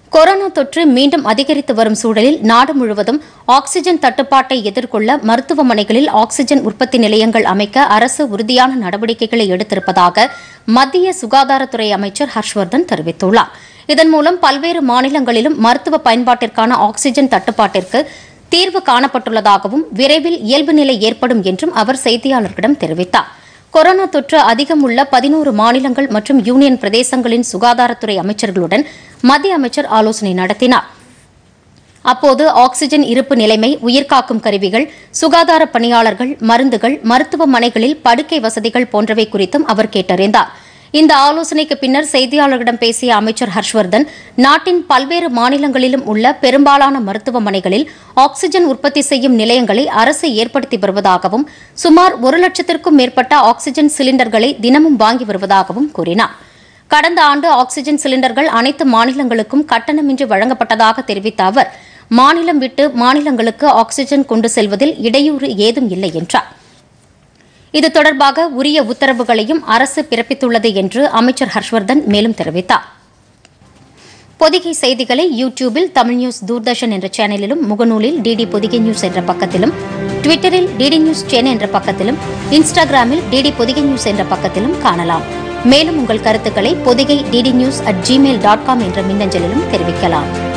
corona தொற்று மீண்டும் அதிகரித்து வரும் சூழலில் நாடு முழுவதும் ஆக்ஸிஜன் தட்டுப்பாட்டை எதிர்கொள்ள மருத்துவமனைகளில் ஆக்ஸிஜன் உற்பத்தி நிலையங்கள் அமைக்க அரசு உறுதியான நடவடிக்கைகளை எடுத்திருப்பதாக மத்திய சுகாதாரத்துறை அமைச்சர் ஹர்ஷ்வர்தன் தெரிவித்துள்ளார் இதன் மூலம் பல்வேறு மாநிலங்களிலும் மருத்துவ பயன்பாட்டிற்கான ஆக்ஸிஜன் தட்டுப்பாட்டிற்கு தீர்வு காணப்பட்டுள்ளதாகவும் விரைவில் இயல்பு நிலை ஏற்படும் என்றும் அவர் செய்தியாளர்களிடம் தெரிவித்தார் கொரோனா தொற்று அதிகம் உள்ள பதினோரு மாநிலங்கள் மற்றும் யூனியன் பிரதேசங்களின் சுகாதாரத்துறை அமைச்சர்களுடன் மத்திய அமைச்சர் ஆலோசனை நடத்தினார் அப்போது ஆக்ஸிஜன் இருப்பு நிலைமை உயிர்காக்கும் கருவிகள் சுகாதார பணியாளர்கள் மருந்துகள் மருத்துவமனைகளில் படுக்கை வசதிகள் போன்றவை குறித்தும் அவர் கேட்டறிந்தார் இந்த ஆலோசனைக்கு பின்னர் செய்தியாளர்களிடம் பேசிய அமைச்சர் ஹர்ஷ்வர்தன் நாட்டின் பல்வேறு மாநிலங்களிலும் உள்ள பெரும்பாலான மருத்துவமனைகளில் ஆக்ஸிஜன் உற்பத்தி செய்யும் நிலையங்களை அரசு ஏற்படுத்தி வருவதாகவும் சுமார் ஒரு லட்சத்திற்கும் மேற்பட்ட ஆக்ஸிஜன் சிலிண்டர்களை தினமும் வாங்கி வருவதாகவும் கூறினார் கடந்த ஆண்டு ஆக்ஸிஜன் சிலிண்டர்கள் அனைத்து மாநிலங்களுக்கும் கட்டணமின்றி வழங்கப்பட்டதாக தெரிவித்த அவர் மாநிலம் விட்டு மாநிலங்களுக்கு ஆக்ஸிஜன் கொண்டு செல்வதில் இடையூறு ஏதும் இல்லை என்றார் இது தொடர்பாக உரிய உத்தரவுகளையும் அரசு பிறப்பித்துள்ளது என்று அமைச்சர் ஹர்ஷ்வர்தன் மேலும் தெரிவித்தார் பொதிகை செய்திகளை யூ டியூபில் தமிழ் நியூஸ் தூர்தர்ஷன் என்ற சேனலிலும் முகநூலில் டிடி பொதிகை நியூஸ் என்ற பக்கத்திலும் ட்விட்டரில் டிடி நியூஸ் சென்னை என்ற பக்கத்திலும் இன்ஸ்டாகிராமில் டிடி பொதிகை நியூஸ் என்ற பக்கத்திலும் காணலாம் மேலும் உங்கள் கருத்துக்களை Podhigai DD news at Gmail dot com என்ற மின்னஞ்சலிலும் தெரிவிக்கலாம்